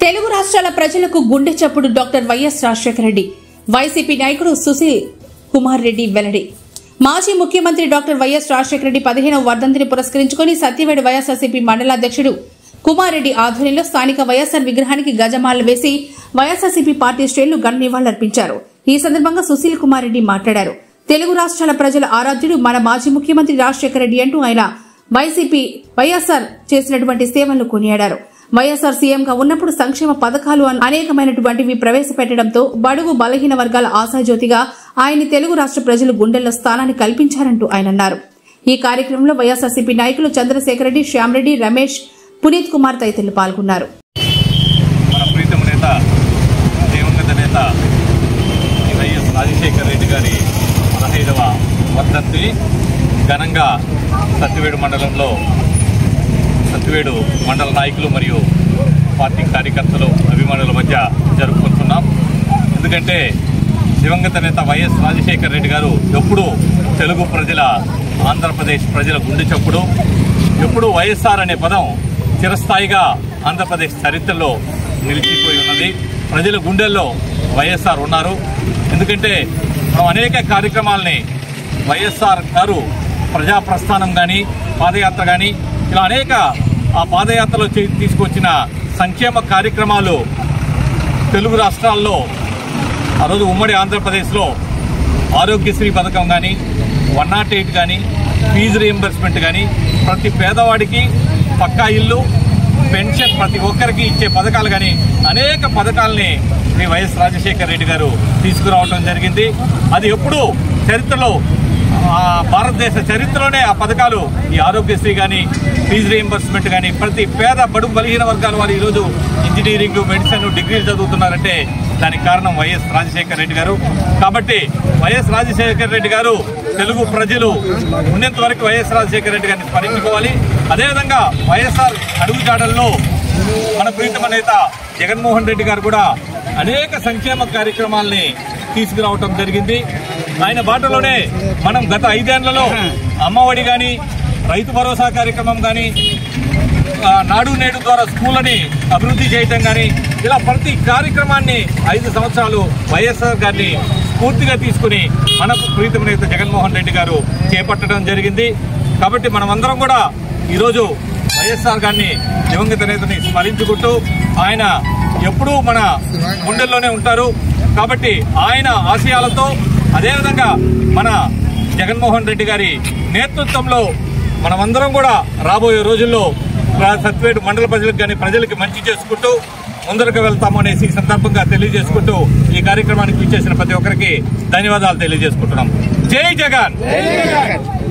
తెలుగు రాష్ట్రాల ప్రజలకు గుండె చప్పుడు doctor YS Rajasekhara Reddy YCP నాయకుడు సుశీల్ కుమార్ రెడ్డి వెల్లడి మాజీ ముఖ్యమంత్రి డాక్టర్ వైఎస్ రాజశేఖర రెడ్డి పదిహేనవ వర్ధంతిని పురస్కరించుకుని సత్యవేడు వైఎస్ఆర్సీపీ మండలాధ్యక్షుడు కుమార్ రెడ్డి ఆధ్వర్యంలో స్థానిక వైఎస్ఆర్ విగ్రహానికి గజమాలలు వేసి వైఎస్ఆర్సీపీ పార్టీ శ్రేణులు ఘన నివాళులర్పించారు ఈ సందర్భంగా సుశీల్ కుమార్ రెడ్డి మాట్లాడారు తెలుగు రాష్ట్రాల ప్రజల ఆరాధ్యుడు మన మాజీ ముఖ్యమంత్రి రాజశేఖర రెడ్డి అంటూ ఆయన వైసీపీ వైఎస్ఆర్ చేసినటువంటి సేవలను కొనియాడారు వైఎస్ఆర్ సీఎంగా ఉన్నప్పుడు సంక్షేమ పథకాలు అన్- అనేకమైనటువంటివి ప్రవేశపెట్టడంతో బడుగు బలహీన వర్గాల ఆశాజ్యోతిగా ఆయన్ని తెలుగు రాష్ట్ర ప్రజలు గుండెల్లో స్థానాన్ని కల్పించారంటూ ఆయన అన్నారు ఈ కార్యక్రమంలో వైఎస్ఆర్సీపీ నాయకులు చంద్రశేఖర్ రెడ్డి శ్యామరెడ్డి రమేష్ పునీత్ కుమార్ తదితరులు పాల్గొన్నారు మన ప్రీతమ నేత దివంగత నేత శ్రీ వైఎస్ రాజశేఖర్ రెడ్డి గారి పదహైదవ వర్ధంతి ఘనంగా సత్యవేడు మండలంలో సత్యవేడు మండల నాయకులు మరియు పార్టీ కార్యకర్తలు అభిమానుల మధ్య జరుపుకుంటున్నాం ఎందుకంటే దివంగత నేత వైఎస్ రాజశేఖర్ రెడ్డి గారు ఎప్పుడూ తెలుగు ప్రజల ఆంధ్రప్రదేశ్ ప్రజల గుండె చప్పుడు ఎప్పుడూ వైఎస్ఆర్ అనే పదం చిరస్థాయిగా ఆంధ్రప్రదేశ్ చరిత్రలో నిలిచిపోయి ఉన్నది ప్రజల గుండెల్లో వైఎస్ఆర్ ఉన్నారు ఎందుకంటే మనం అనేక కార్యక్రమాలని వైఎస్ఆర్ గారు ప్రజా ప్రస్థానం కానీ పాదయాత్ర కానీ ఇలా అనేక ఆ పాదయాత్రలో చే- తీసుకొచ్చిన సంక్షేమ కార్యక్రమాలు తెలుగు రాష్ట్రాల్లో ఆ రోజు ఉమ్మడి ఆంధ్రప్రదేశ్లో ఆరోగ్యశ్రీ పథకం కానీ వన్ నాట్ ఎయిట్ కానీ ఫీజు రియంబర్స్మెంట్ కానీ ప్రతి పేదవాడికి పక్కా ఇల్లు పెన్షన్ ప్రతి ఒక్కరికి ఇచ్చే పథకాలు కానీ అనేక పథకాలని శ్రీ వైఎస్ రాజశేఖర్ రెడ్డి గారు తీసుకురావడం జరిగింది అది ఎప్పుడూ చరిత్రలో ఆ భారతదేశ చరిత్రలోనే ఆ పథకాలు ఈ ఆరోగ్యశ్రీ కానీ ఫీజు రియంబర్స్మెంట్ కానీ ప్రతి పేద బడుగు బలహీన వర్గాల వారు ఈరోజు ఇంజనీరింగ్ మెడిసిన్ డిగ్రీలు చదువుతున్నారంటే దానికి కారణం వైఎస్ రాజశేఖర్ రెడ్డి గారు కాబట్టి వైఎస్ రాజశేఖర్ రెడ్డి గారు తెలుగు ప్రజలు ఉన్నంత వరకు వైఎస్ రాజశేఖర రెడ్డి గారిని స్మరించుకోవాలి అదేవిధంగా వైఎస్ఆర్ అడుగుజాడల్లో మన ప్రీతమ నేత జగన్మోహన్ రెడ్డి గారు కూడా అనేక సంక్షేమ కార్యక్రమాల్ని తీసుకురావటం జరిగింది ఆయన బాటలోనే మనం గత ఐదేళ్లలో అమ్మఒడి కానీ రైతు భరోసా కార్యక్రమం కానీ ఆ, నాడు నేడు ద్వారా స్కూళ్ళని అభివృద్ధి చేయటం కానీ ఇలా ప్రతి కార్యక్రమాన్ని ఐదు సంవత్సరాలు వైఎస్ఆర్ గారిని స్ఫూర్తిగా తీసుకుని మనకు ప్రీతమ నేత జగన్మోహన్ రెడ్డి గారు చేపట్టడం జరిగింది కాబట్టి మనమందరం కూడా ఈరోజు వైఎస్ఆర్ గారిని దివంగత నేతని స్మరించుకుంటూ ఆయన ఎప్పుడూ మన గుండెల్లోనే ఉంటారు కాబట్టి ఆయన ఆశయాలతో అదేవిధంగా మన జగన్మోహన్ రెడ్డి గారి నేతృత్వంలో మనమందరం కూడా రాబోయే రోజుల్లో ప్ర- సత్వేడు మండల ప్రజలకు కానీ ప్రజలకి మంచి చేసుకుంటూ ముందరకు వెళ్తాము అనేసి ఈ సందర్భంగా తెలియజేసుకుంటూ ఈ కార్యక్రమానికి ఇచ్చేసిన ప్రతి ఒక్కరికి ధన్యవాదాలు తెలియజేసుకుంటున్నాం జై జగన్